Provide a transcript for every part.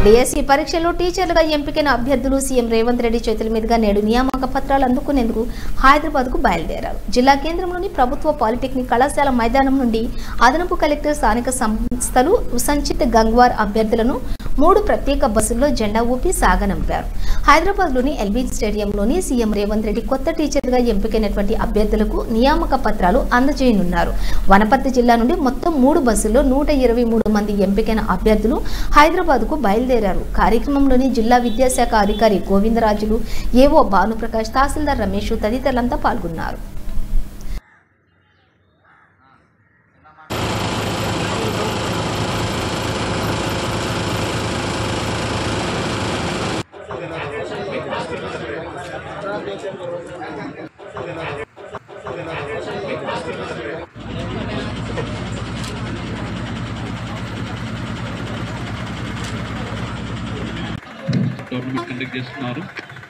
DSC పరీక్షల్లో టీచర్లుగా ఎంపికైన అభ్యర్థులు సీఎం రేవంత్ రెడ్డి చేతుల మీదుగా నేడు నియామక పత్రాలు అందుకునేందుకు హైదరాబాద్కు బయలుదేరారు జిల్లా కేంద్రంలోని ప్రభుత్వ పాలిటెక్నిక్ కళాశాల మైదానం నుండి అదనపు కలెక్టర్ స్థానిక సంస్థలు సంచిత్ గంగ్వార్ అభ్యర్థులను మూడు ప్రత్యేక బస్సుల్లో జెండా ఊపి సాగనంపారు హైదరాబాద్లోని ఎల్బీ స్టేడియంలోని సీఎం రేవంత్ రెడ్డి కొత్త టీచర్గా ఎంపికైనటువంటి అభ్యర్థులకు నియామక పత్రాలు అందజేయనున్నారు వనపర్తి జిల్లా నుండి మొత్తం మూడు బస్సుల్లో నూట ఇరవై మూడు మంది ఎంపికైన అభ్యర్థులు హైదరాబాద్కు బయలుదేరారు కార్యక్రమంలోని జిల్లా విద్యాశాఖ అధికారి గోవిందరాజులు ఏవో భానుప్రకాష్ తహసీల్దార్ రమేష్ తదితరులంతా పాల్గొన్నారు టోర్నమెంట్ కండక్ట్ చేస్తున్నారు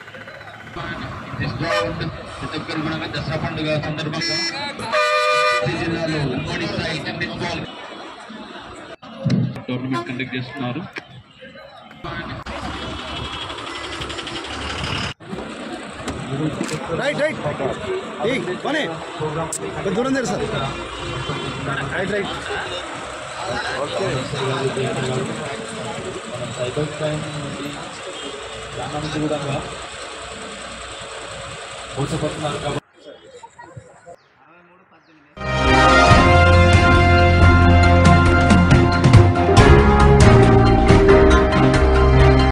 ప్రతి ఒక్కరు కూడా దసరా పండుగ సందర్భంగా ఈ జిల్లాలో ఉమ్మడి స్థాయి టెన్నిస్ బాల్ టోర్నమెంట్ కండక్ట్ చేస్తున్నారు రైట్ రైట్ ఏయ్ పోనీ కొంచెం దూరం దగ్గర sir right right cyber crime నుండి చాలా మంది కూడా మోసపోతున్నారు కాబట్టి